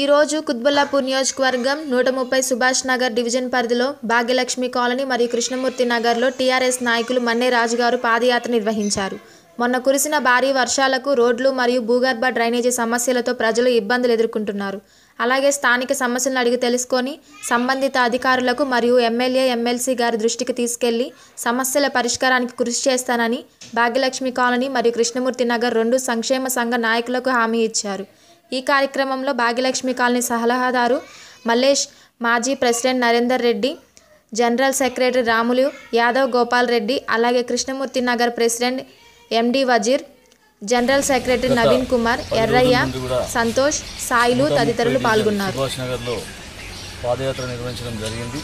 ఈరోజు కుత్బుల్లాపూర్ నియోజకవర్గం నూట ముప్పై సుభాష్ నగర్ డివిజన్ పరిధిలో భాగ్యలక్ష్మి కాలనీ మరియు కృష్ణమూర్తి నగర్లో టీఆర్ఎస్ నాయకులు మన్నే రాజు గారు పాదయాత్ర నిర్వహించారు మొన్న కురిసిన భారీ వర్షాలకు రోడ్లు మరియు భూగర్భ డ్రైనేజీ సమస్యలతో ప్రజలు ఇబ్బందులు ఎదుర్కొంటున్నారు అలాగే స్థానిక సమస్యలను అడిగి తెలుసుకొని సంబంధిత అధికారులకు మరియు ఎమ్మెల్యే ఎమ్మెల్సీ గారి దృష్టికి తీసుకెళ్లి సమస్యల పరిష్కారానికి కృషి చేస్తానని భాగ్యలక్ష్మి కాలనీ మరియు కృష్ణమూర్తి నగర్ రెండు సంక్షేమ సంఘ నాయకులకు హామీ ఇచ్చారు ఈ కార్యక్రమంలో భాగ్యలక్ష్మి కాలనీ సలహాదారు మల్లేష్ మాజీ president Narender Reddy general secretary Ramulu Yadav Gopal Reddy అలాగే Krishnamurthy Nagar president MD Wazir general secretary Naveen Kumar Errayya Santosh Sailu తదితరులు పాల్గొన్నారు సుభాష్ నగర్లో పాదయాత్ర నిర్వహించడం జరిగింది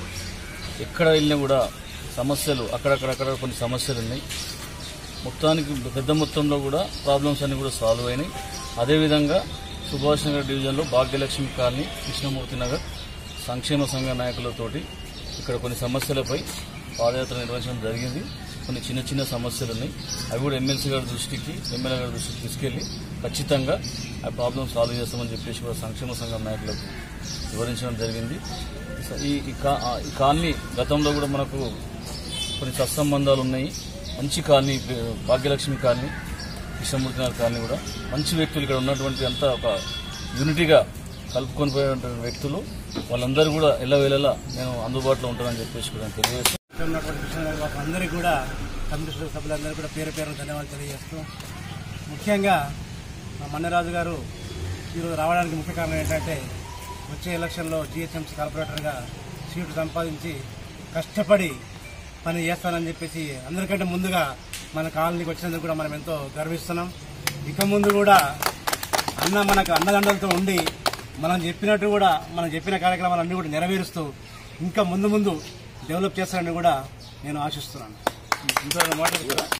ఎక్కడ వెళ్ళినా కూడా సమస్యలు అక్కడక్కడక్కడ కొన్ని సమస్యలు ఉన్నాయి మొత్తానికి పెద్ద మొత్తంలో కూడా ప్రాబ్లమ్స్ అన్ని కూడా సాల్వ్ అయినాయి అదేవిధంగా సుభాష్ నగర్ డివిజన్లో భాగ్యలక్ష్మి కాలనీ కృష్ణమూర్తి నగర్ సంక్షేమ సంఘ నాయకులతోటి ఇక్కడ కొన్ని సమస్యలపై పాదయాత్ర నిర్వహించడం జరిగింది కొన్ని చిన్న చిన్న సమస్యలు ఉన్నాయి అవి కూడా ఎమ్మెల్సీ గారి దృష్టికి ఎమ్మెల్యే గారి దృష్టికి తీసుకెళ్లి ఖచ్చితంగా ఆ ప్రాబ్లమ్ సాల్వ్ చేస్తామని చెప్పేసి కూడా సంక్షేమ సంఘం నాయకులకు వివరించడం జరిగింది ఈ ఈ కా- ఆ ఈ కాలనీ గతంలో కూడా మనకు కొన్ని సత్సంబంధాలు ఉన్నాయి మంచి colony Bhagyalakshmi colony Krishnamurthy Nagar colony కూడా మంచి వ్యక్తులు ఇక్కడ ఉన్నటువంటి అంతా ఒక యూనిటీగా కలుపుకొని పోయేటువంటి వ్యక్తులు వాళ్ళందరూ కూడా ఎల్లవేళలా నేను అందుబాటులో ఉంటానని చెప్పేసి కూడా నేను తెలియజేస్తాను ఇక్కడ ఉన్నటువంటి కృష్ణ అందరికీ కూడా కమ్యూనిస్టు సభ్యులందరికీ కూడా పేరు పేరు ధన్యవాదాలు తెలియజేస్తూ ముఖ్యంగా మా మన్నరాజు గారు ఈరోజు రావడానికి ముఖ్య కారణం ఏంటంటే వచ్చే ఎలక్షన్లో జిహెచ్ఎంసీ కార్పొరేటర్గా సీటు సంపాదించి కష్టపడి పని చేస్తానని చెప్పేసి అందరికంటే ముందుగా మన కాలనీకి వచ్చినందుకు కూడా మనం ఎంతో గర్విస్తున్నాం ఇక ముందు కూడా అన్న మనకు అన్నదండలతో ఉండి మనం చెప్పినట్టు కూడా మనం చెప్పిన కార్యక్రమాలన్నీ కూడా నెరవేరుస్తూ ఇంకా ముందు ముందు డెవలప్ చేస్తారని కూడా నేను ఆశిస్తున్నాను ఇంకా మాట్లాడుతున్నా